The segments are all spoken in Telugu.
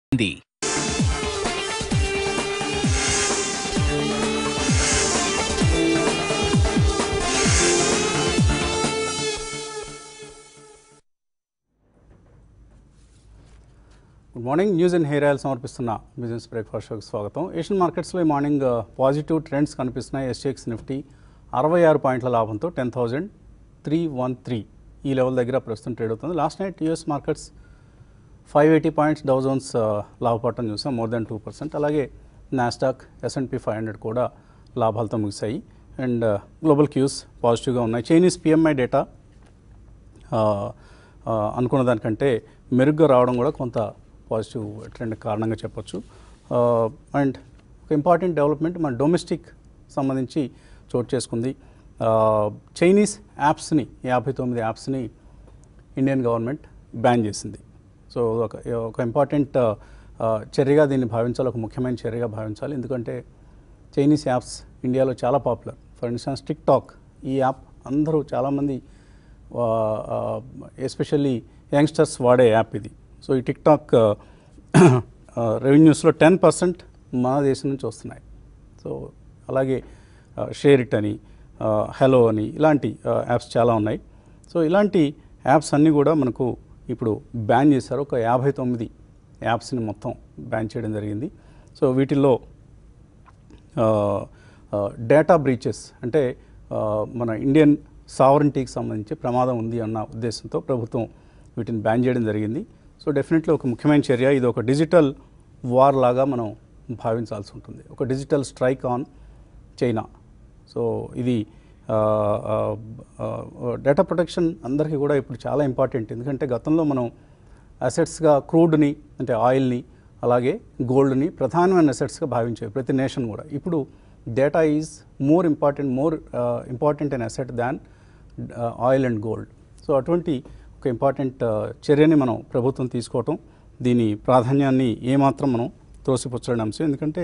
ఉంది good morning news and hair oil సమర్పిస్తున్న బిజినెస్ బ్రేక్ఫాస్ట్ షోకి స్వాగతం ఏషియన్ మార్కెట్స్లో ఈ మార్నింగ్ పాజిటివ్ ట్రెండ్స్ కనిపిస్తున్నాయి ఎస్టీఎక్స్ నిఫ్టీ అరవై ఆరు పాయింట్ల లాభంతో ten thousand three one three ఈ లెవెల్ దగ్గర ప్రస్తుతం ట్రేడ్ అవుతుంది last night US markets five eighty points Dow Jones లాభపడటం చూసాం మోర్ దెన్ టూ పర్సెంట్ అలాగే నాస్డాక్ ఎస్ఎన్పి ఫైవ్ హండ్రెడ్ కూడా లాభాలతో ముగిశాయి అండ్ గ్లోబల్ క్యూస్ పాజిటివ్గా ఉన్నాయి చైనీస్ పిఎంఐ డేటా ఆ, ఆ, అనుకున్న దానికంటే మెరుగ్గా రావడం కూడా కొంత పాజిటివ్ ట్రెండ్ కారణంగా చెప్పొచ్చు అండ్ ఒక ఇంపార్టెంట్ డెవలప్మెంట్ మన డొమెస్టిక్ సంబంధించి చోటు చేసుకుంది ఆ, చైనీస్ యాప్స్ని యాభై తొమ్మిది యాప్స్ని ఇండియన్ గవర్నమెంట్ బ్యాన్ చేసింది సో ఒక ఒక ఇంపార్టెంట్ ఆ, చర్యగా దీన్ని భావించాలి ఒక ముఖ్యమైన చర్యగా భావించాలి ఎందుకంటే చైనీస్ యాప్స్ ఇండియాలో చాలా popular for instance TikTok ఈ యాప్ అందరూ చాలామంది ఎస్పెషల్లీ యంగ్స్టర్స్ వాడే యాప్ ఇది సో ఈ టిక్ టాక్ రెవెన్యూస్లో టెన్ పర్సెంట్ మన దేశం నుంచి వస్తున్నాయి సో అలాగే షేర్ ఇట్ అని హలో అని ఇలాంటి యాప్స్ చాలా ఉన్నాయి సో ఇలాంటి యాప్స్ అన్నీ కూడా మనకు ఇప్పుడు బ్యాన్ చేశారు ఒక యాభై తొమ్మిది యాప్స్ని మొత్తం బ్యాన్ చేయడం జరిగింది సో వీటిల్లో డేటా బ్రీచెస్ అంటే ఆ, మన ఇండియన్ సావరంటీకి సంబంధించి ప్రమాదం ఉంది అన్న ఉద్దేశంతో ప్రభుత్వం వీటిని బ్యాన్ చేయడం జరిగింది సో డెఫినెట్లీ ఒక ముఖ్యమైన చర్య ఇది ఒక డిజిటల్ వార్ లాగా మనం భావించాల్సి ఉంటుంది ఒక digital strike on China so ఇది డేటా ప్రొటెక్షన్ అందరికీ కూడా ఇప్పుడు చాలా ఇంపార్టెంట్ ఎందుకంటే గతంలో మనం అసెట్స్గా క్రూడ్ని అంటే ఆయిల్ని అలాగే గోల్డ్ని ప్రధానమైన అసెట్స్గా భావించేవి ప్రతి నేషన్ కూడా ఇప్పుడు data is more important more important and asset than oil and gold so అటువంటి ఒక ఇంపార్టెంట్ చర్యని మనం ప్రభుత్వం తీసుకోవటం దీని ప్రాధాన్యాన్ని ఏమాత్రం మనం త్రోసిపుచ్చడం అంశం ఎందుకంటే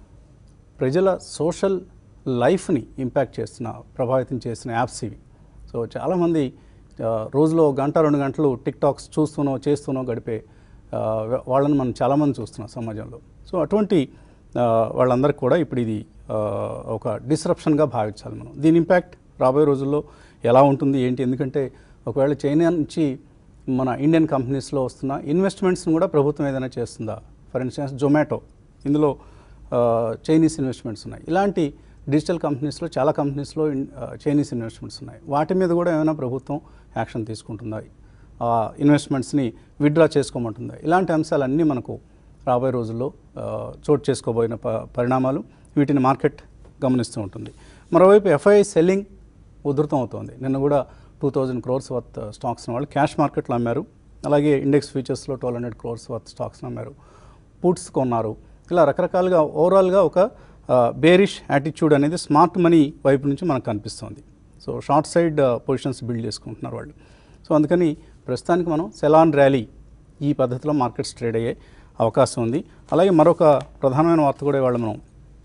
ప్రజల సోషల్ లైఫ్ని ఇంపాక్ట్ చేస్తున్న ప్రభావితం చేస్తున్న యాప్స్ ఇవి సో చాలామంది ఆ, రోజులో ఒక గంట రెండు గంటలు టిక్ టాక్స్ చూస్తూనో చేస్తూనో గడిపే ఆ, వాళ్ళని మనం చాలామంది చూస్తున్నాం సమాజంలో సో అటువంటి ఆ, వాళ్ళందరికీ కూడా ఇప్పుడు ఇది ఆ, ఒక డిస్రప్షన్గా భావించాలి మనం దీని ఇంపాక్ట్ రాబోయే రోజుల్లో ఎలా ఉంటుంది ఏంటి ఎందుకంటే ఒకవేళ చైనా నుంచి మన ఇండియన్ కంపెనీస్లో వస్తున్న ఇన్వెస్ట్మెంట్స్ని కూడా ప్రభుత్వం ఏదైనా చేస్తుందా ఫర్ ఇన్స్టెన్స్ జొమాటో ఇందులో ఆ, చైనీస్ ఇన్వెస్ట్మెంట్స్ ఉన్నాయి ఇలాంటి డిజిటల్ కంపెనీస్లో చాలా కంపెనీస్లో ఇన్- ఆ, చైనీస్ ఇన్వెస్ట్మెంట్స్ ఉన్నాయి వాటి మీద కూడా ఏమైనా ప్రభుత్వం యాక్షన్ తీసుకుంటుందా ఆ ఇన్వెస్ట్మెంట్స్ని విత్డ్రా చేసుకోమంటుందా ఇలాంటి అంశాలన్నీ మనకు రాబోయే రోజుల్లో ఆ, చోటు చేసుకోబోయిన ప- పరిణామాలు వీటిని మార్కెట్ గమనిస్తూ ఉంటుంది మరోవైపు ఎఫ్ఐ సెల్లింగ్ ఉధృతం అవుతోంది నిన్న కూడా టూ థౌజండ్ క్రోర్స్ వర్త్ స్టాక్స్ని వాళ్ళు క్యాష్ మార్కెట్లో అమ్మారు అలాగే ఇండెక్స్ ఫ్యూచర్స్లో ట్వెల్వ్ హండ్రెడ్ క్రోర్స్ వర్త్ స్టాక్స్ని అమ్మారు పుట్స్ కొన్నారు ఇలా రకరకాలుగా ఓవరాల్గా ఒక బేరిష్ యాటిట్యూడ్ అనేది స్మార్ట్ మనీ వైపు నుంచి మనకు కనిపిస్తుంది so short side positions build చేసుకుంటున్నారు వాళ్ళు సో అందుకని ప్రస్తుతానికి మనం సెలాన్ ర్యాలీ ఈ పద్ధతిలో మార్కెట్స్ ట్రేడ్ అయ్యే అవకాశం ఉంది అలాగే మరొక ప్రధానమైన వార్త కూడా ఇవాళ మనం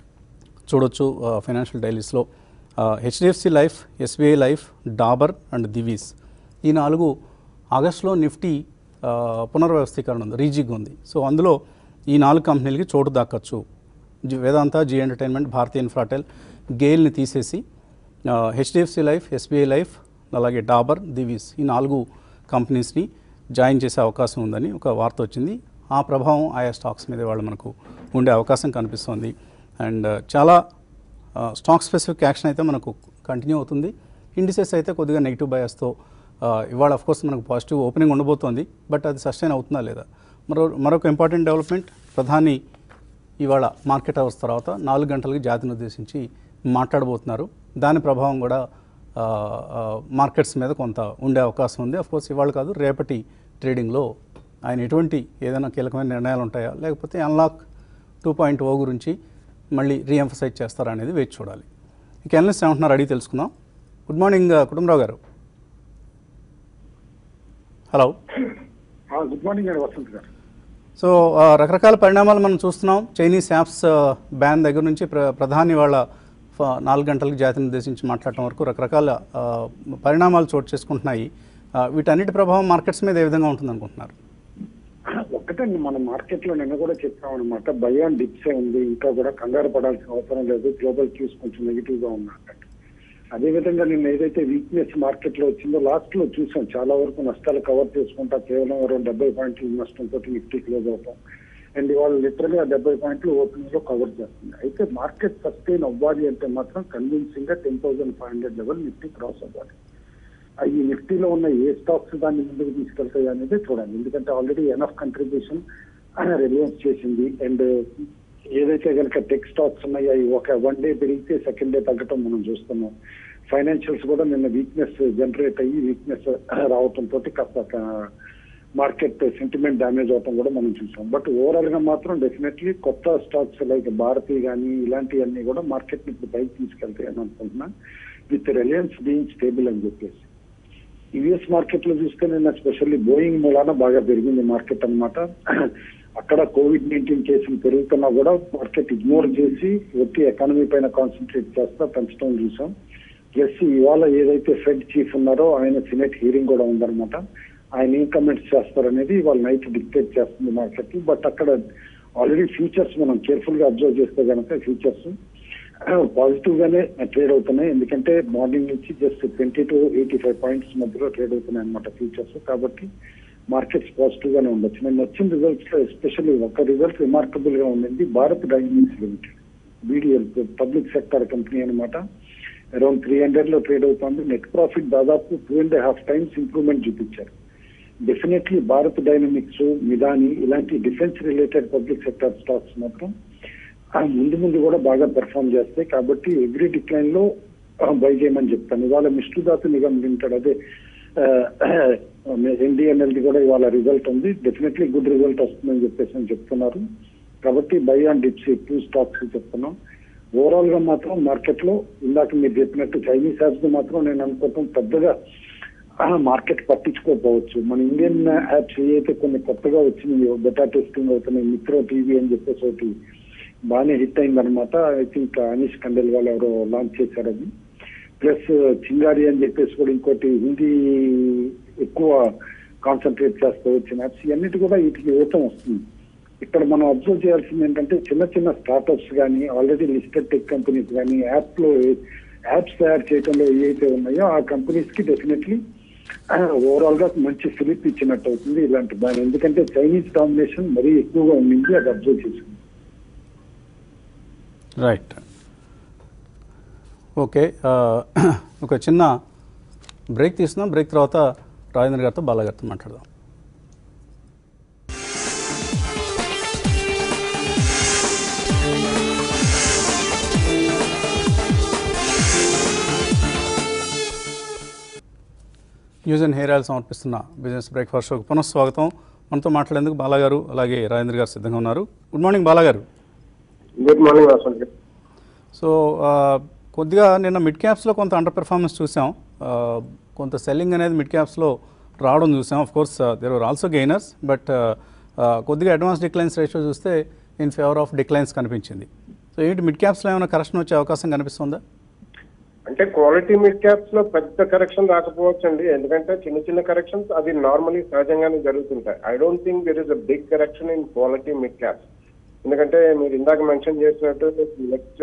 చూడొచ్చు ఫైనాన్షియల్ డైలీస్లో HDFC life SBI life Dabur and Divi's ఈ నాలుగు ఆగస్టులో నిఫ్టీ ఆ, పునర్వ్యవస్థీకరణ ఉంది రీజిగ్ ఉంది సో అందులో ఈ నాలుగు కంపెనీలకి చోటు దక్కచ్చు జి వేదాంత జీ ఎంటర్టైన్మెంట్ భారతీయ ఇన్ఫ్రాటెల్ గెయిల్ని తీసేసి హెచ్డిఎఫ్సి లైఫ్ ఎస్బీఐ లైఫ్ అలాగే డాబర్ దివీస్ ఈ నాలుగు కంపెనీస్ని జాయిన్ చేసే అవకాశం ఉందని ఒక వార్త వచ్చింది ఆ ప్రభావం ఆయా స్టాక్స్ మీద వాళ్ళు మనకు ఉండే అవకాశం కనిపిస్తోంది అండ్ చాలా స్టాక్ స్పెసిఫిక్ యాక్షన్ అయితే మనకు కంటిన్యూ అవుతుంది ఇండిసెస్ అయితే కొద్దిగా నెగిటివ్ బయాస్తో ఇవాళ ఆఫ్ కోర్స్ మనకు పాజిటివ్ ఓపెనింగ్ ఉండబోతోంది బట్ అది సస్టైన్ అవుతుందా లేదా మరో మరొక ఇంపార్టెంట్ డెవలప్మెంట్ ప్రధాని ఇవాళ మార్కెట్ అవర్స్ తర్వాత నాలుగు గంటలకి జాతిని ఉద్దేశించి మాట్లాడబోతున్నారు దాని ప్రభావం కూడా ఆ, ఆ, మార్కెట్స్ మీద కొంత ఉండే అవకాశం ఉంది అఫ్ కోర్స్ ఇవాళ కాదు రేపటి ట్రేడింగ్లో ఆయన ఎటువంటి ఏదైనా కీలకమైన నిర్ణయాలు ఉంటాయా లేకపోతే అన్లాక్ టూ పాయింట్ ఓ గురించి మళ్ళీ రీఎంఫసైజ్ చేస్తారా అనేది వేచి చూడాలి ఇక ఎనలిస్ట్ ఏమంటున్నారు అడిగి తెలుసుకుందాం good morning Kutumbarao garu hello ఆ, గుడ్ మార్నింగ్ అండి వసంత్ గారు సో ఆ, రకరకాల పరిణామాలు మనం చూస్తున్నాం చైనీస్ యాప్స్ ఆ, బ్యాన్ దగ్గర నుంచి ప్ర ప్రధాని వాళ్ళ ఫ- నాలుగు గంటలకు జాతిని ఉద్దేశించి మాట్లాడటం వరకు రకరకాల ఆ, పరిణామాలు చోటు చేసుకుంటున్నాయి ఆ, వీటన్నిటి ప్రభావం మార్కెట్స్ మీద ఏ విధంగా ఉంటుంది అనుకుంటున్నారు ఒక్కటి అంటే మన మార్కెట్ లో నిన్న కూడా చెప్పాం అనమాట భయాన్ డిప్సే ఉంది ఇంకా కూడా కంగారు పడాల్సిన అవసరం లేదు గ్లోబల్ క్యూస్ కొంచెం నెగిటివ్ గా ఉంది అన్నట్టు అదే విధంగా నిన్న ఏదైతే వీక్నెస్ మార్కెట్ లో వచ్చిందో లాస్ట్ లో చూసాం చాలా వరకు నష్టాలు కవర్ చేసుకుంటా కేవలం రెండు డెబ్బై పాయింట్ల నష్టంతో నిఫ్టీ క్లోజ్ అవుతాం అండ్ ఇవాళ లిటరల్ గా డెబ్బై పాయింట్లు ఓపెనింగ్ లో కవర్ చేస్తుంది అయితే మార్కెట్ సస్టైన్ అవ్వాలి అంటే మాత్రం కన్విన్సింగ్ గా ten thousand five hundred level Nifty cross అవ్వాలి ఆ ఈ నిఫ్టీలో ఉన్న ఏ స్టాక్స్ దాన్ని ముందుకు తీసుకెళ్తాయి అనేది చూడాలి ఎందుకంటే ఆల్రెడీ ఎనఫ్ కంట్రిబ్యూషన్ రిలయన్స్ చేసింది అండ్ ఏదైతే కనుక టెక్ స్టాక్స్ ఉన్నాయో అవి ఒక వన్ డే పెరిగితే సెకండ్ డే తగ్గటం మనం చూస్తున్నాం ఫైనాన్షియల్స్ కూడా నిన్న వీక్నెస్ జనరేట్ అయ్యి వీక్నెస్ రావటంతో కాస్త మార్కెట్ సెంటిమెంట్ డ్యామేజ్ అవటం కూడా మనం చూసాం బట్ ఓవరాల్ గా మాత్రం డెఫినెట్లీ కొత్త స్టాక్స్ లైక్ భారతి కానీ ఇలాంటివన్నీ కూడా మార్కెట్ ని ఇప్పుడు పైకి తీసుకెళ్తాయి అని అనుకుంటున్నా విత్ రిలయన్స్ బీయింగ్ స్టేబుల్ అని చెప్పేసి యుఎస్ మార్కెట్ లో చూస్తే నిన్న స్పెషల్లీ బోయింగ్ మూలాన బాగా పెరిగింది మార్కెట్ అన్నమాట అక్కడ కోవిడ్ నైన్టీన్ కేసులు పెరుగుతున్నా కూడా మార్కెట్ ఇగ్నోర్ చేసి ఒట్టి ఎకానమీ పైన కాన్సన్ట్రేట్ చేస్తా పెంచడం చూసాం ప్లస్ ఇవాళ ఏదైతే ఫెడ్ చీఫ్ ఉన్నారో ఆయన సినెట్ హీరింగ్ కూడా ఉందన్నమాట ఆయన ఏం కమెంట్స్ చేస్తారనేది ఇవాళ నైట్ డిక్టేట్ చేస్తుంది మార్కెట్ బట్ అక్కడ ఆల్రెడీ ఫ్యూచర్స్ మనం కేర్ఫుల్ గా అబ్జర్వ్ చేస్తే కనుక ఫ్యూచర్స్ పాజిటివ్ గానే ట్రేడ్ అవుతున్నాయి ఎందుకంటే మార్నింగ్ నుంచి just twenty to eighty five points మధ్యలో ట్రేడ్ అవుతున్నాయి అనమాట ఫ్యూచర్స్ కాబట్టి మార్కెట్స్ పాజిటివ్ గానే ఉండొచ్చు నేను వచ్చిన రిజల్ట్స్ లో ఎస్పెషల్లీ ఒక రిజల్ట్ రిమార్కబుల్ గా ఉండింది Bharat dynamics limited BDL public sector company అనమాట అరౌండ్ త్రీ హండ్రెడ్ లో ట్రేడ్ అవుతుంది నెట్ ప్రాఫిట్ దాదాపు two and half times improvement చూపించారు డెఫినెట్లీ భారత్ డైనమిక్స్ మిదాని ఇలాంటి defence related public sector stocks మాత్రం ఆ ముందు ముందు కూడా బాగా పెర్ఫామ్ చేస్తాయి కాబట్టి ఎవ్రీ డిక్లైన్ లో బై చేయమని చెప్తాను ఇవాళ మిష్టుదాత నిగమ్ లిమిటెడ్ అదే ఎన్డిఎన్ఎల్ది కూడా ఇవాళ రిజల్ట్ ఉంది డెఫినెట్లీ గుడ్ రిజల్ట్ వస్తుందని చెప్పేసి అని చెప్తున్నారు కాబట్టి buy on dips two stocks చెప్తున్నాం ఓవరాల్ గా మాత్రం మార్కెట్ లో ఇందాక మీరు చెప్పినట్టు చైనీస్ యాప్స్ మాత్రం నేను అనుకోవటం పెద్దగా మార్కెట్ పట్టించుకోకపోవచ్చు మన ఇండియన్ యాప్స్ ఏవైతే కొన్ని కొత్తగా వచ్చినాయో బెటా టెస్టింగ్ అవుతున్నాయి మిత్రో టీవీ అని చెప్పేసి ఒకటి బాగానే హిట్ అయింది అనమాట ఐ థింక్ అనీష్ కండెల్ వాళ్ళు ఎవరో లాంచ్ చేశారు అది ప్లస్ చింగారి అని చెప్పేసి కూడా ఇంకోటి హిందీ ఎక్కువ కాన్సన్ట్రేట్ చేస్తూ వచ్చిన యాప్స్ ఇవన్నిటి కూడా వీటికి యువతం వస్తుంది ఇక్కడ మనం అబ్జర్వ్ చేయాల్సింది ఏంటంటే చిన్న చిన్న స్టార్ట్అప్స్ కానీ ఆల్రెడీ లిస్టెడ్ టెక్ కంపెనీస్ కానీ యాప్ లో యాప్స్ తయారు చేయడంలో ఏవైతే ఉన్నాయో ఆ కంపెనీస్ కి డెఫినెట్లీ ఓవరాల్ గా మంచి ఫిలిప్ ఇచ్చినట్టు అవుతుంది ఇలాంటి దాని ఎందుకంటే చైనీస్ డామినేషన్ మరీ ఎక్కువగా ఉండింది అది అబ్జర్వ్ చేసింది రైట్ ఓకే ఆ, ఒక చిన్న బ్రేక్ తీసుకుందాం బ్రేక్ తర్వాత రాజేంద్ర గారితో బాలాగారితో మాట్లాడదాం న్యూస్ అండ్ హెయిర్ ఆయిల్ సమర్పిస్తున్న బిజినెస్ బ్రేక్ఫాస్ట్ షోకి పునఃస్వాగతం మనతో మాట్లాడేందుకు బాలాగారు అలాగే రాజేంద్ర గారు సిద్ధంగా ఉన్నారు good morning Bala garu good morning Vasant garu so ఆ, కొద్దిగా నిన్న మిడ్ క్యాప్స్లో కొంత అండర్ పెర్ఫార్మెన్స్ చూసాం ఆ, కొంత సెల్లింగ్ అనేది మిడ్ క్యాప్స్లో రావడం చూసాం of course there are also gainers but కొద్దిగా అడ్వాన్స్ డిక్లైన్స్ రేషియో చూస్తే ఇన్ ఫేవర్ ఆఫ్ డిక్లైన్స్ కనిపించింది సో ఏంటి మిడ్ క్యాప్స్లో ఏమైనా కరెక్షన్ వచ్చే అవకాశం కనిపిస్తుందా అంటే క్వాలిటీ మిడ్ క్యాప్స్ లో పెద్ద కరెక్షన్ రాకపోవచ్చు అండి ఎందుకంటే చిన్న చిన్న కరెక్షన్స్ అది నార్మలీ సహజంగానే జరుగుతుంటాయి I don't think there is a big correction in quality mid caps ఎందుకంటే మీరు ఇందాక మెన్షన్ చేసినట్టు నెక్స్ట్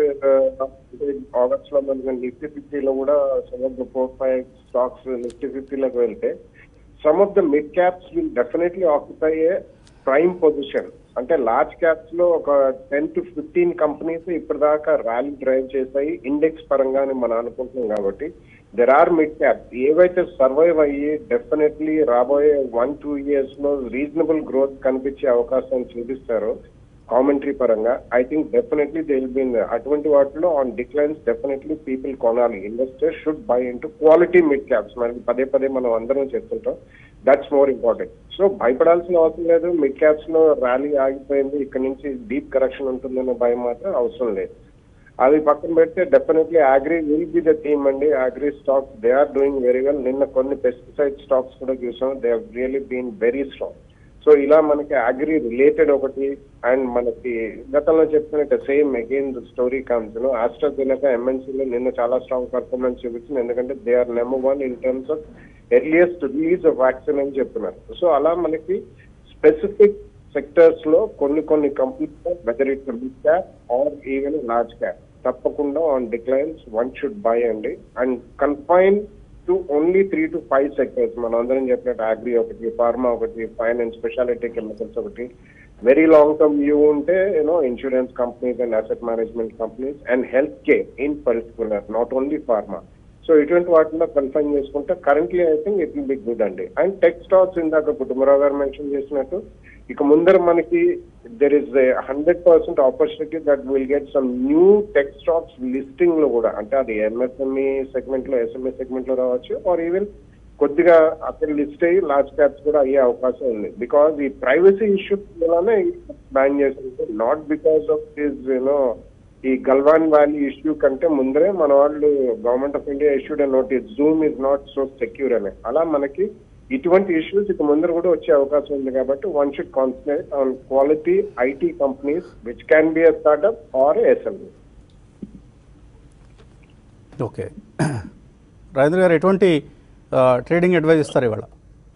ఆగస్ట్ లో మనకి నిఫ్టీ ఫిఫ్టీలో కూడా some of the four five stocks Nifty ఫిఫ్టీలోకి వెళ్తే some of the mid caps will definitely occupy a prime position అంటే లార్జ్ క్యాప్స్ లో ఒక టెన్ టు ఫిఫ్టీన్ కంపెనీస్ ఇప్పటిదాకా ర్యాలీ డ్రైవ్ చేశాయి ఇండెక్స్ పరంగానే మనం అనుకుంటున్నాం కాబట్టి దెర్ ఆర్ మిడ్ క్యాప్స్ ఏవైతే సర్వైవ్ అయ్యి డెఫినెట్లీ రాబోయే వన్ టూ ఇయర్స్ లో రీజనబుల్ గ్రోత్ కనిపించే అవకాశం చూపిస్తారో కామెంటరీ పరంగా I think definitely they will been అటువంటి వాటిలో ఆన్ డిక్లైన్స్ డెఫినెట్లీ పీపుల్ కొనాలి investors should buy into quality mid caps మనకి పదే పదే మనం అందరం చెప్తుంటాం దట్స్ మోర్ ఇంపార్టెంట్ సో భయపడాల్సిన అవసరం లేదు మిడ్ క్యాప్స్ లో ర్యాలీ ఆగిపోయింది ఇక్కడ నుంచి డీప్ కరెక్షన్ ఉంటుందనే భయం మాత్రం అవసరం లేదు అది పక్కన పెడితే definitely agri will be the theme అండి agri stocks they are doing very well నిన్న కొన్ని పెస్టిసైడ్ స్టాక్స్ కూడా చూసాం they have really been very strong so ఇలా మనకి అగ్రి రిలేటెడ్ ఒకటి అండ్ మనకి గతంలో చెప్తున్నట్టు same again the story comes ను ఆస్ట్రాజెనకా ఎంఎన్సీలో నిన్న చాలా స్ట్రాంగ్ పర్ఫార్మెన్స్ చూపించింది ఎందుకంటే they are number one in terms of earliest release of vaccine అని చెప్తున్నారు సో అలా మనకి స్పెసిఫిక్ సెక్టర్స్ లో కొన్ని కొన్ని companies whether it's big cap or even large cap తప్పకుండా on declines one should buy అండి and confine to only three to five sectors మనం అందరం చెప్పినట్టు అగ్రి ఒకటి ఫార్మా ఒకటి ఫైనాన్స్ స్పెషాలిటీ కెమికల్స్ ఒకటి వెరీ లాంగ్ టర్మ్ వ్యూ ఉంటే you know insurance companies and asset management companies and health care in particular not only pharma so ఇటువంటి వాటిలో కన్ఫైన్ చేసుకుంటే currently I think it will be good అండి అండ్ టెక్ స్టాక్స్ ఇందాక కుటుంబరావు గారు మెన్షన్ చేసినట్టు ఇక ముందర మనకి there is hundred percent opportunity that will get some new tech stocks listing లో కూడా అంటే అది ఎంఎస్ఎంఈ సెగ్మెంట్ లో ఎస్ఎంఈ సెగ్మెంట్ లో రావచ్చు ఆర్ ఈవెన్ కొద్దిగా అక్కడ లిస్ట్ అయ్యి లార్జ్ క్యాప్స్ కూడా అయ్యే అవకాశం ఉంది బికాస్ ఈ ప్రైవసీ ఇష్యూ వల్లనే బ్యాన్ చేసింది not because of this you know ఈ గల్వాన్ వ్యాలీ ఇష్యూ కంటే ముందరే మన వాళ్ళు government of India issued notice Zoom is not so secure అని అలా మనకి ఇటువంటి ఇష్యూస్ ఇక ముందర కూడా వచ్చే అవకాశం ఉంది కాబట్టి one should concentrate on quality IT companies which can be a startup or SME okay Rajendra garu ఎటువంటి ట్రేడింగ్ అడ్వైజ్ ఇస్తారు ఇవాళ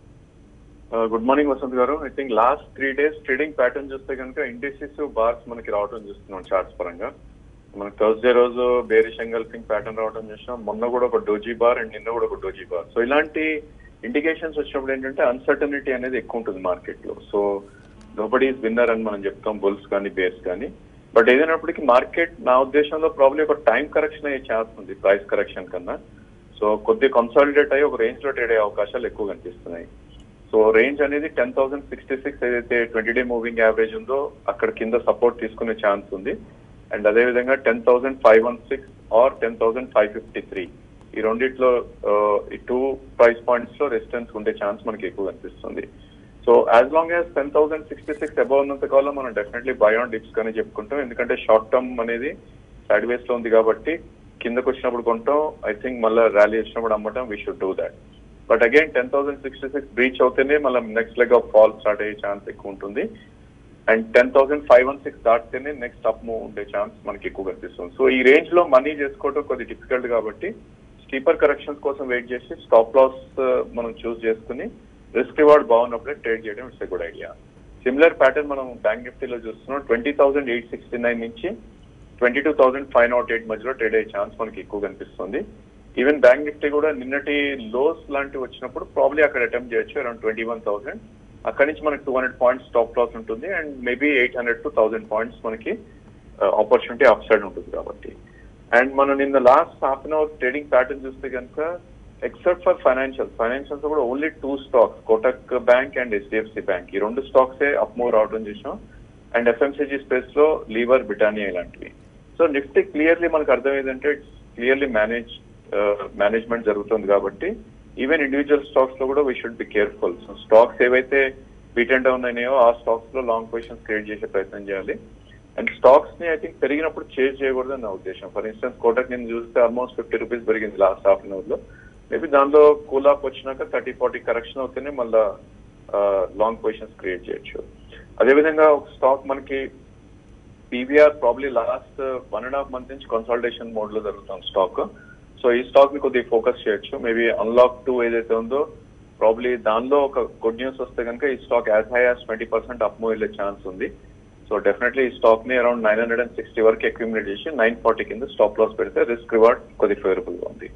good morning Vasant garu I think last three days trading pattern చూస్తే కనుక ఇండెక్సెస్ బార్స్ మనకి రావడం చూస్తున్నాం చార్ట్స్ పరంగా మనకి థర్స్డే రోజు బేరిష్ ఎంగల్ఫింగ్ ప్యాటర్న్ రావడం చూసినాం మొన్న కూడా ఒక డోజీ బార్ అండ్ నిన్న కూడా ఒక డోజీ బార్ సో ఇలాంటి ఇండికేషన్స్ వచ్చినప్పుడు ఏంటంటే అన్సర్టనిటీ అనేది ఎక్కువ ఉంటుంది మార్కెట్ లో సో నోబడీ ఈజ్ విన్నర్ అని మనం చెప్తాం బుల్స్ కానీ బేర్స్ కానీ బట్ ఏదైనప్పటికీ మార్కెట్ నా ఉద్దేశంలో ప్రాబ్లీ ఒక టైం కరెక్షన్ అయ్యే ఛాన్స్ ఉంది ప్రైస్ కరెక్షన్ కన్నా సో కొద్దిగా కన్సాలిడేట్ అయ్యి ఒక రేంజ్ లో ట్రేడ్ అయ్యే అవకాశాలు ఎక్కువ కనిపిస్తున్నాయి సో రేంజ్ అనేది టెన్ థౌసండ్ సిక్స్టీ సిక్స్ ఏదైతే ట్వంటీ డే మూవింగ్ యావరేజ్ ఉందో అక్కడ కింద సపోర్ట్ తీసుకునే ఛాన్స్ ఉంది అండ్ అదే విధంగా ten thousand five one six or ten thousand five fifty three ఈ రెండిట్లో ఆ, ఈ టూ ప్రైస్ పాయింట్స్ లో రెసిస్టెన్స్ ఉండే ఛాన్స్ మనకి ఎక్కువ కనిపిస్తుంది so as long as ten thousand sixty six above ఉన్నంత కాలం మనం డెఫినెట్లీ బై ఆన్ డిప్స్ కానీ చెప్పుకుంటాం ఎందుకంటే షార్ట్ టర్మ్ అనేది సైడ్ వేస్ లో ఉంది కాబట్టి కిందకు వచ్చినప్పుడు కొంటాం ఐ థింక్ మళ్ళీ ర్యాలీ వచ్చినప్పుడు అమ్మటం we should do that but again ten thousand sixty six breach అవుతేనే మళ్ళీ next leg of fall start అయ్యే ఛాన్స్ ఎక్కువ ఉంటుంది and ten thousand five one six దాటితేనే నెక్స్ట్ అప్ మూవ్ ఉండే ఛాన్స్ మనకి ఎక్కువ కనిపిస్తుంది సో ఈ రేంజ్ లో మనీ చేసుకోవడం కొద్ది డిఫికల్ట్ కాబట్టి స్టీపర్ కరెక్షన్స్ కోసం వెయిట్ చేసి స్టాప్ లాస్ మనం చూస్ చేసుకుని రిస్క్ రివార్డ్ బాగున్నప్పుడే ట్రేడ్ చేయడం it's a good idea similar pattern మనం బ్యాంక్ నిఫ్టీలో చూస్తున్నాం twenty thousand eight sixty nine నుంచి twenty two thousand five naught eight మధ్యలో ట్రేడ్ అయ్యే ఛాన్స్ మనకి ఎక్కువ కనిపిస్తుంది ఈవెన్ బ్యాంక్ నిఫ్టీ కూడా నిన్నటి లోస్ లాంటివి వచ్చినప్పుడు ప్రాబ్లీ అక్కడ అటెంప్ట్ చేయొచ్చు అరౌండ్ ట్వంటీ వన్ థౌసండ్ అక్కడి నుంచి మనకి two hundred points stop loss ఉంటుంది and maybe eight hundred to thousand points మనకి ఆపర్చునిటీ అప్ సైడ్ ఉంటుంది కాబట్టి అండ్ మనం నిన్న last half an hour trading pattern చూస్తే కనుక ఎక్సెప్ట్ ఫర్ ఫైనాన్షియల్ ఫైనాన్షియల్స్ కూడా only two stocks Kotak bank and HDFC bank ఈ రెండు స్టాక్సే అప్ మూవ్ రావడం చూసాం అండ్ ఎఫ్ఎంసీజీ స్పేస్ లో లీవర్ బ్రిటానియా ఇలాంటివి సో నిఫ్టీ క్లియర్లీ మనకు అర్థమైందంటే ఇట్స్ క్లియర్లీ మేనేజ్ మేనేజ్మెంట్ జరుగుతుంది కాబట్టి ఈవెన్ ఇండివిజువల్ స్టాక్స్ లో కూడా we should be careful so stocks ఏవైతే బీట్ అండ్ డౌన్ అయినాయో ఆ స్టాక్స్ లో లాంగ్ పొజిషన్స్ క్రియేట్ చేసే ప్రయత్నం చేయాలి అండ్ స్టాక్స్ ని ఐ థింక్ పెరిగినప్పుడు చేంజ్ చేయకూడదని నా ఉద్దేశం ఫర్ ఇన్స్టెన్స్ కోటక్ నేను చూస్తే ఆల్మోస్ట్ ఫిఫ్టీ రూపీస్ పెరిగింది లాస్ట్ హాఫ్ అన్ అవర్ లో మేబీ దానిలో కూల్ ఆఫ్ వచ్చినాక థర్టీ ఫార్టీ కరెక్షన్ అవుతేనే మళ్ళా లాంగ్ పొజిషన్స్ క్రియేట్ చేయొచ్చు అదేవిధంగా ఒక స్టాక్ మనకి PVR probably last one and half month నుంచి కన్సల్టేషన్ మోడ్ లో జరుగుతుంది స్టాక్ సో ఈ స్టాక్ ని కొద్దిగా ఫోకస్ చేయొచ్చు మేబీ అన్లాక్ టూ ఏదైతే ఉందో ప్రాబ్లీ దానిలో ఒక గుడ్ న్యూస్ వస్తే కనుక ఈ stock as high as twenty percent up move వెళ్ళే ఛాన్స్ ఉంది సో డెఫినెట్లీ ఈ స్టాక్ ని around nine hundred and sixty వరకు అక్యూమిలేట్ చేసి నైన్ ఫార్టీ కింద స్టాప్ లాస్ పెడితే రిస్క్ రివార్డ్ కొద్దిగా ఫేవరబుల్ గా ఉంది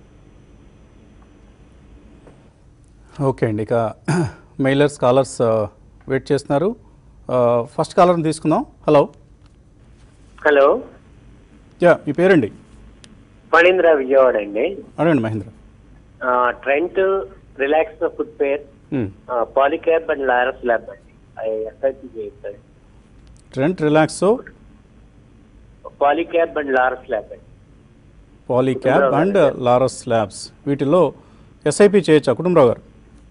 ఓకే అండి ఇక మెయిలర్స్ కాలర్స్ వెయిట్ చేస్తున్నారు ఫస్ట్ కాలర్ని తీసుకుందాం హలో హలో యా మీ పేరండి ఫణీంద్ర విజయవాడ అండి అడగండి మహేంద్ర ఆ, ట్రెంట్ రిలాక్స్ ఫుడ్ పేర్ మ్. పాలిక్యాబ్ అండ్ లారస్ ల్యాబ్ అండి అవి ఎస్ఐపి చేయొచ్చు Trent Relaxo Polycab and Laurus lab అండి పాలీక్యాబ్ అండ్ లారస్ ల్యాబ్స్ వీటిలో ఎస్ఐపి చేయొచ్చా కుటుంబరావు గారు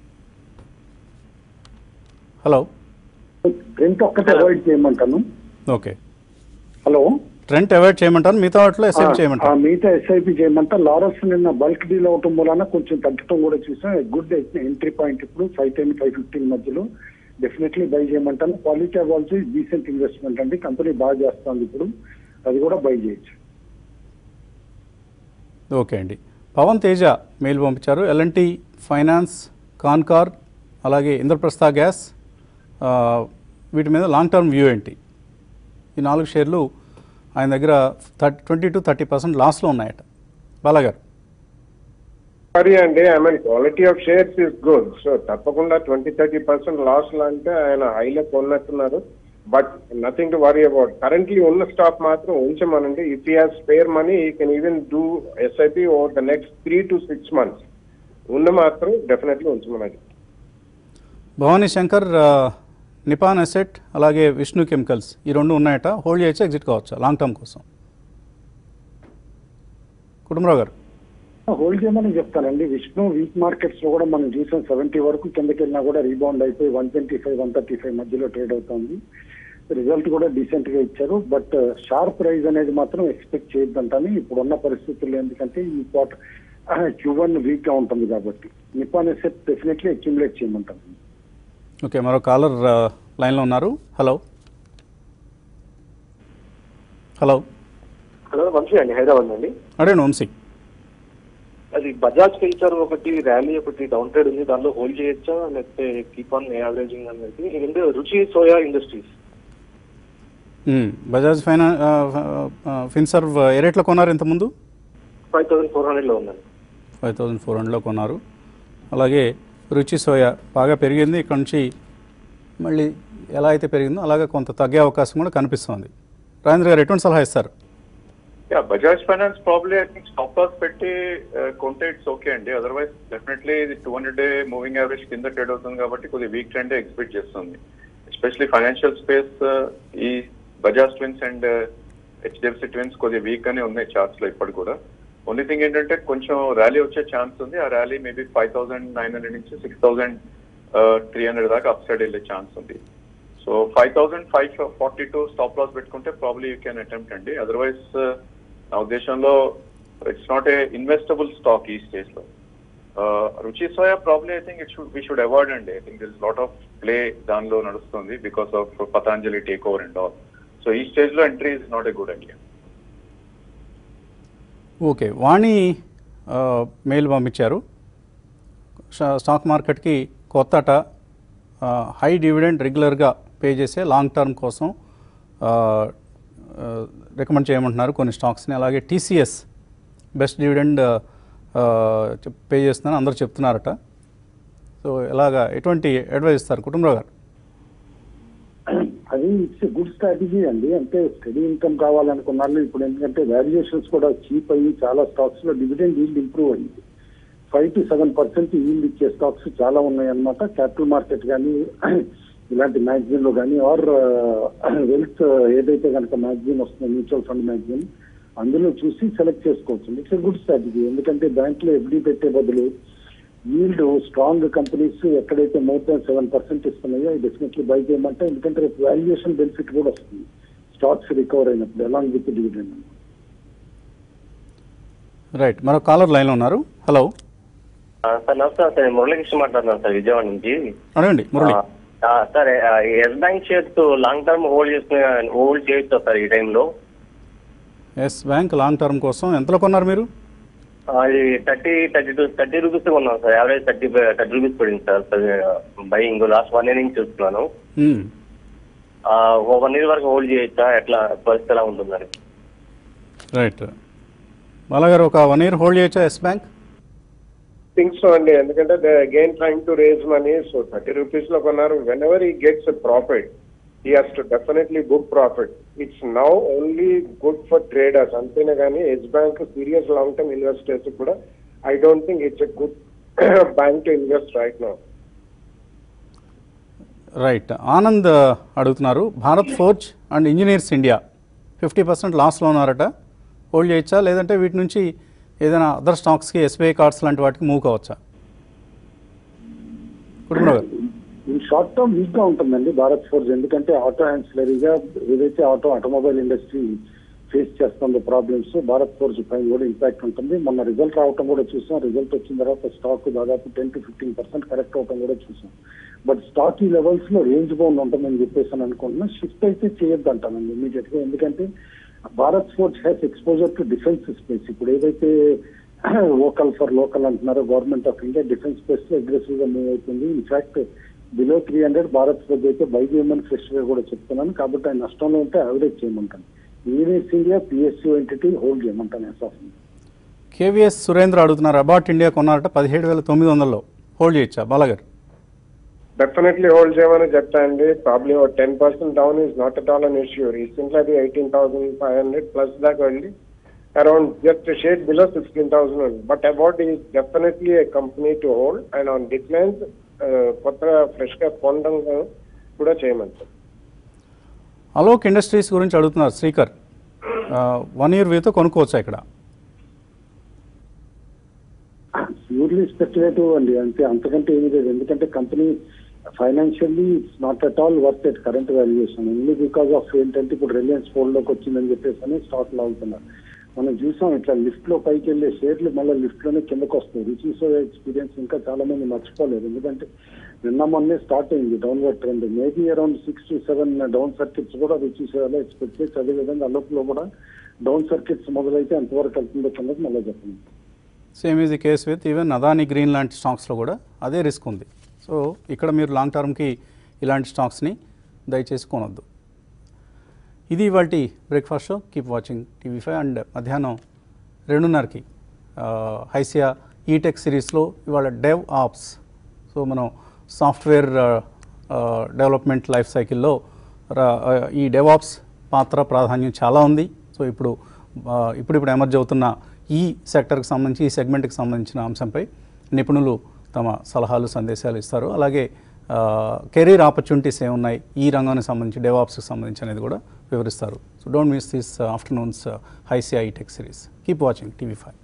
హలో రెంట్ ఒక్కటి అవాయిడ్ చేయమంటాను ఓకే హలో ట్రెంట్ అవాయిడ్ చేయమంటారు మిగతా వాటిలో ఎస్ఐపి ఆ, చేయమంటారు మిగతా ఎస్ఐపి చేయమంటా లారస్ నిన్న బల్క్ డీల్ అవటం మూలన కొంచెం తగ్గటం కూడా చూసాం గుడ్ ఎంట్రీ పాయింట్ ఇప్పుడు ఫైవ్ టెన్ ఫైవ్ ఫిఫ్టీన్ మధ్యలో డెఫినెట్లీ బై చేయమంటాను క్వాలిటీ ఆల్సో డీసెంట్ ఇన్వెస్ట్మెంట్ అండి కంపెనీ బాగా చేస్తుంది ఇప్పుడు అది కూడా బై చేయొచ్చు ఓకే అండి పవన్ తేజ మెయిల్ పంపించారు ఎల్ఎన్టీ ఫైనాన్స్ కాన్కార్ అలాగే ఇంద్రప్రస్థ గ్యాస్ ఆ, వీటి మీద లాంగ్ టర్మ్ వ్యూ ఏంటి ఈ నాలుగు షేర్లు ఆయన దగ్గర thirty twenty to thirty percent లాస్లో ఉన్నాయట బాలాగారు సారీ అండి I mean quality of shares is good so తప్పకుండా ట్వంటీ థర్టీ పర్సెంట్ లాస్ అంటే ఆయన హైలో కొన్నట్టున్నారు but nothing to worry about currently ఉన్న స్టాక్ మాత్రం ఉంచమనండి if you have spare money you can even do SIP over the next three to six months ఉన్న మాత్రం డెఫినెట్లీ ఉంచమనండి భవానీ శంకర్ ఆ, నిపాన్ అసెట్ అలాగే విష్ణు కెమికల్స్ ఈ రెండు ఉన్నాయట హోల్డ్ చేయొచ్చా ఎగ్జిట్ కావచ్చా లాంగ్ టర్మ్ కోసం కుటుంబరావు గారు హోల్డ్ చేయమని చెప్తానండి విష్ణు వీక్ మార్కెట్స్ లో కూడా మనం చూసాం సెవెంటీ వరకు కిందకి వెళ్ళినా కూడా రీబౌండ్ అయిపోయి one twenty five one thirty five మధ్యలో ట్రేడ్ అవుతుంది రిజల్ట్ కూడా డీసెంట్ గా ఇచ్చారు బట్ షార్ప్ ప్రైజ్ అనేది మాత్రం ఎక్స్పెక్ట్ చేయొద్దంటాను ఇప్పుడున్న పరిస్థితుల్లో ఎందుకంటే ఈ క్వార్టర్ క్యూ వన్ వీక్ గా ఉంటుంది కాబట్టి నిపాన్ ఎసెట్ డెఫినెట్లీ అక్యుములేట్ చేయమంటాను ఓకే మరో కాలర్ ఆ, లైన్లో ఉన్నారు హలో హలో హలో వంశీ అండి హైదరాబాద్ నుండి అడేండి వంశీ అది బజాజ్ ఫిల్చర్ ఒకటి ర్యాలీ ఒకటి డౌన్ ట్రేడ్ ఉంది దానిలో హోల్డ్ చేయొచ్చా లేకపోతే కీప్ ఆన్ యావరేజింగ్ అనేది రెండు రుచి సోయా ఇండస్ట్రీస్ మ్మ్. బజాజ్ ఫైనా ఆ, ఆ, ఫిన్సర్వ్ ఏ రేట్లో కొన్నారు ఇంతకుముందు ఫైవ్ థౌసండ్ ఫోర్ హండ్రెడ్ లో ఉందండి ఫైవ్ థౌజండ్ ఫోర్ హండ్రెడ్లో కొన్నారు అలాగే రుచి సోయా బాగా పెరిగింది ఇక్కడ నుంచి మళ్ళీ ఎలా అయితే పెరిగిందో అలాగే కొంత తగ్గే అవకాశం కూడా కనిపిస్తోంది రాజేంద్ర గారు ఎటువంటి సలహా ఇస్తారు yeah Bajaj finance probably I think stop loss పెట్టి uh, కొంటే ఇట్స్ ఓకే అండి అదర్వైజ్ డెఫినెట్లీ ఇది two hundred day moving average కింద ట్రేడ్ అవుతుంది కాబట్టి కొద్దిగా వీక్ ట్రెండ్ ఎక్స్పెక్ట్ చేస్తుంది ఎస్పెషలీ ఫైనాన్షియల్ స్పేస్ ఈ Bajaj twins and HDFC twins కొద్దిగా వీక్ గానే ఉన్నాయి చార్ట్స్ లో ఇప్పటి కూడా ఓన్లీ థింగ్ ఏంటంటే కొంచెం ర్యాలీ వచ్చే ఛాన్స్ ఉంది ఆ rally maybe five thousand nine hundred నుంచి సిక్స్ థౌసండ్ త్రీ హండ్రెడ్ దాకా అప్ సైడ్ వెళ్ళే ఛాన్స్ ఉంది so five thousand five forty two stop loss పెట్టుకుంటే ప్రాబ్లీ యూ క్యాన్ అటెంప్ట్ అండి అదర్వైజ్ నా ఉద్దేశంలో it's not a investable stock ఈ స్టేజ్ లో Ruchi soya probably I think it should we should avoid అండి I think this lot of play దానిలో నడుస్తుంది because of Patanjali take over and all so ఈ స్టేజ్ లో entry is not a good idea okay Vani ఆ, మెయిల్ పంపించారు షా- స్టాక్ మార్కెట్కి కొత్తట ఆ, హై డివిడెండ్ రెగ్యులర్గా పే చేసే లాంగ్ టర్మ్ కోసం ఆ, ఆ, రికమెండ్ చేయమంటున్నారు కొన్ని స్టాక్స్ని అలాగే టీసీఎస్ బెస్ట్ డివిడెండ్ ఆ, చెప్- పే చేస్తుందని అందరూ చెప్తున్నారట సో ఎలాగా ఎటువంటి అడ్వైస్ ఇస్తారు కుటుంబరావు గారు అది ఇట్స్ గుడ్ స్ట్రాటజీ అండి అంటే స్టడీ ఇన్కమ్ కావాలనుకున్న వాళ్ళు ఇప్పుడు ఎందుకంటే వాల్యుయేషన్స్ కూడా చీప్ అయ్యి చాలా స్టాక్స్ లో డివిడెండ్ ఈల్డ్ ఇంప్రూవ్ అయింది five to seven percent yield ఇచ్చే స్టాక్స్ చాలా ఉన్నాయి అన్నమాట క్యాపిటల్ మార్కెట్ కానీ ఇలాంటి మ్యాగజైన్ లో కానీ ఆర్ వెల్త్ ఏదైతే కనుక మ్యాగజైన్ వస్తుందో మ్యూచువల్ ఫండ్ మ్యాగజైన్ అందులో చూసి సెలెక్ట్ చేసుకోవచ్చు ఇట్స్ గుడ్ స్ట్రాటజీ ఎందుకంటే బ్యాంక్ లో ఎఫ్డీ పెట్టే బదులు ఈల్డ్ స్ట్రాంగ్ కంపెనీస్ ఎక్కడైతే మోర్ దాన్ సెవెన్ పర్సెంట్ ఇస్తున్నాయో అది డెఫినెట్లీ బై చేయమంటే ఎందుకంటే రేపు వాల్యుయేషన్ బెనిఫిట్ కూడా వస్తుంది స్టాక్స్ రికవర్ అయినప్పుడు అలాంగ్ విత్ డివిడెండ్ రైట్ మరో కాలర్ లైన్లో ఉన్నారు హలో సార్ నమస్కారం సార్ నేను మురళీకృష్ణ మాట్లాడుతున్నాను సార్ విజయవాడ నుంచి అడగండి మురళి ఆ, sir Yes bank shares long term hold చేసుకునే హోల్డ్ చేయొచ్చా సార్ ఈ టైంలో ఎస్ బ్యాంక్ లాంగ్ టర్మ్ కోసం ఎంతలో కొన్నారు మీరు అది thirty thirty two thirty rupees కొన్నాను sir average thirty thirty rupees పడింది సార్ బై ఇంకో లాస్ట్ వన్ ఇయర్ నుంచి చూస్తున్నాను మ్మ్. వన్ ఇయర్ వరకు హోల్డ్ చేయొచ్చా ఎట్లా పరిస్థితి ఎలా ఉంటుందని రైట్ బాలాగారు ఒక వన్ ఇయర్ హోల్డ్ చేయొచ్చా ఎస్ బ్యాంక్ థింక్ సో అండి ఎందుకంటే they again trying to raise money so thirty rupees లో కొన్నారు whenever he gets profit he has to definitely book profit it's now only good for traders అంతేనే కానీ Yes bank serious long term investors కూడా I don't think it's a good bank to invest right now right Anand అడుగుతున్నారు Bharat forge and engineers India fifty percent లాస్లో ఉన్నారట హోల్డ్ చేయొచ్చా లేదంటే వీటి నుంచి ఏదైనా అదర్ స్టాక్స్కి ఎస్బీఐ కార్డ్స్ లాంటి వాటికి మూవ్ కావచ్చా కుటుంబరావు గారు ఈ షార్ట్ టర్మ్ వీక్ గా ఉంటుందండి భారత్ ఫోర్జ్ ఎందుకంటే ఆటో యాన్సిలరీగా ఏదైతే ఆటో ఆటోమొబైల్ ఇండస్ట్రీ ఫేస్ చేస్తుందో ప్రాబ్లమ్స్ భారత్ ఫోర్జ్ పైన కూడా ఇంపాక్ట్ ఉంటుంది మొన్న రిజల్ట్ రావటం కూడా చూసాం రిజల్ట్ వచ్చిన తర్వాత స్టాక్ దాదాపు ten to fifteen percent correct అవటం కూడా చూసాం బట్ స్టాక్ ఈ లెవెల్స్ లో రేంజ్ బౌండ్ ఉంటుందని చెప్పేసి అని అనుకుంటున్నా షిఫ్ట్ అయితే చేయొద్దు అంటానండి ఇమీడియట్ గా ఎందుకంటే Bharat forge has exposure to defence space ఇప్పుడు ఏదైతే లోకల్ ఫర్ లోకల్ అంటున్నారో government of India defence space లో అగ్రెసివ్ గా మూవ్ అవుతుంది in fact below three hundred Bharat food అయితే బై చేయమని ఫ్రెష్ గా కూడా చెప్తున్నాను కాబట్టి ఆయన నష్టంలో ఉంటే యావరేజ్ చేయమంటాను ఈవెన్స్ ఇండియా పిఎస్యూ ఎంటిటీ హోల్డ్ చేయమంటాను ఎస్ ఆఫ్ కేవీఎస్ సురేంద్ర అడుగుతున్నారు అబాట్ ఇండియా కొన్నారట పదిహేడు వేల తొమ్మిది వందల్లో హోల్డ్ చేయొచ్చా బాలగారు డెఫినెట్లీ హోల్డ్ చేయమని చెప్తా అండి probably ten percent down is not at all an issue recently అది eighteen thousand five hundred plus దాకా వెళ్ళి around just shade below sixteen thousand ఉంది but about is definitely a company to hold and on declines కొత్తగా ఫ్రెష్ గా కొనడం కూడా చేయమని సార్ అలోక్ ఇండస్ట్రీస్ గురించి అడుగుతున్నారు శ్రీకర్ వన్ ఇయర్ వ్యూతో కొనుక్కోవచ్చా ఇక్కడ ప్యూర్లీ స్పెక్యులేటివ్ అండి అంతే అంతకంటే ఏమీ లేదు ఎందుకంటే company financially it's not at all worth at current valuation only because of ఏంటంటే ఇప్పుడు రిలయన్స్ ఫోల్డ్ లోకి వచ్చిందని చెప్పేసి అని స్టాక్ లాగుతున్నారు మనం చూసాం ఇట్లా లిఫ్ట్ లో పైకి వెళ్ళే షేర్లు మళ్ళీ లిఫ్ట్ లోనే కిందకు వస్తాయి రుచిసో ఎక్స్పీరియన్స్ ఇంకా చాలా మంది మర్చిపోలేదు ఎందుకంటే నిన్న మొన్నే స్టార్ట్ అయింది downward trend maybe around six to seven down circuits కూడా రుచిసోలో ఎక్స్పెక్ట్ చేసి అదేవిధంగా అలోక్లో కూడా డౌన్ సర్కిట్స్ మొదలైతే ఎంతవరకు వెళ్తుందో కిందకి మళ్ళీ చెప్పండి same is the case with even Adani green లాంటి స్టాక్స్లో కూడా అదే రిస్క్ ఉంది సో ఇక్కడ మీరు లాంగ్ టర్మ్కి ఇలాంటి స్టాక్స్ని దయచేసి కొనొద్దు ఇది ఇవాళ breakfast show keep watching TV five and మధ్యాహ్నం రెండున్నరకి హైసియా ఈటెక్ సిరీస్లో ఇవాళ డెవ్ ఆప్స్ సో మనం సాఫ్ట్వేర్ డెవలప్మెంట్ లైఫ్ సైకిల్లో రా- ఆ, ఈ డెవాప్స్ పాత్ర ప్రాధాన్యం చాలా ఉంది సో ఇప్పుడు ఆ, ఇప్పుడిప్పుడు ఎమర్జ్ అవుతున్న ఈ సెక్టర్కి సంబంధించి ఈ సెగ్మెంట్కి సంబంధించిన అంశంపై నిపుణులు తమ సలహాలు సందేశాలు ఇస్తారు అలాగే కెరీర్ ఆపర్చునిటీస్ ఏమున్నాయి ఈ రంగానికి సంబంధించి డెవాప్స్కి సంబంధించి అనేది కూడా వివరిస్తారు so don't miss this afternoon's HYSEA tech series keep watching TV five